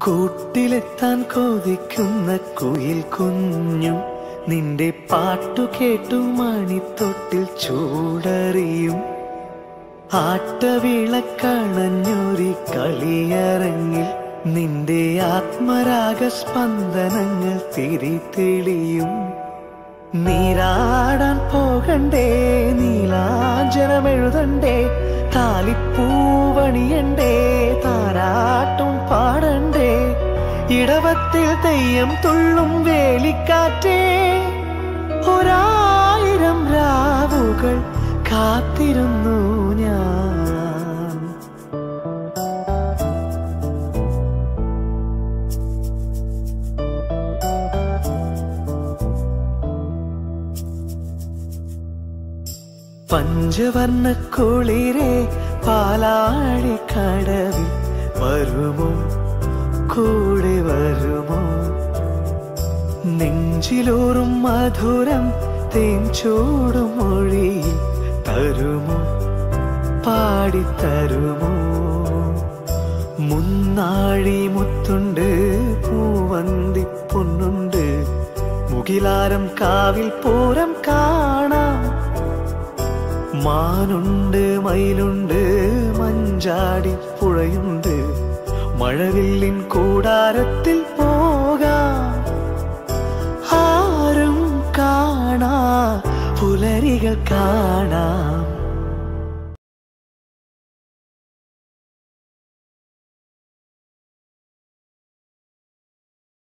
കൂട്ടിലെത്താൻ കൊതിക്കുന്ന കുയിൽ കുഞ്ഞും നിന്റെ പാട്ടു കേട്ടു മണിത്തൊട്ടിൽ ചൂടറിയും ആട്ടവിളക്കണഞ്ഞൊരി കളിയരങ്ങിൽ നിന്റെ ആത്മരാഗ സ്പന്ദനങ്ങൾ തിരിതെളിയും നീരാടാൻ പോകണ്ടേ നീലാഞ്ജനമെഴുതണ്ടേ താലിപ്പൂവണിയണ്ടേ താരാട്ടും പാടണ്ടേ ഇടവത്തിൽ തെയ്യം തുള്ളും വേലിക്കാറ്റേ ഒരായിരം രാവുകൾ കാത്തിരുന്നു ഞാൻ പഞ്ചവർണ്ണ കുളിരെ പാലാഴി കടവിൽ വരുമോ കൂടെ വരുമോ നെഞ്ചിലോറും മധുരം തേൻ ചൂടും മൊഴിയിൽ തരുമോ പാടിത്തരുമോ മുന്നാഴി മുത്തുണ്ട് പൂവന്തി പൊന്നുണ്ട് മുകിലാരം കാവിൽ പൂരം കാണാം മാനുണ്ട് മയിലുണ്ട് മഞ്ചാടി പുഴയുണ്ട് മഴവില്ലിൻ കൂടാരത്തിൽ പോകാം ആരും കാണാ പുലരികൾ കാണാം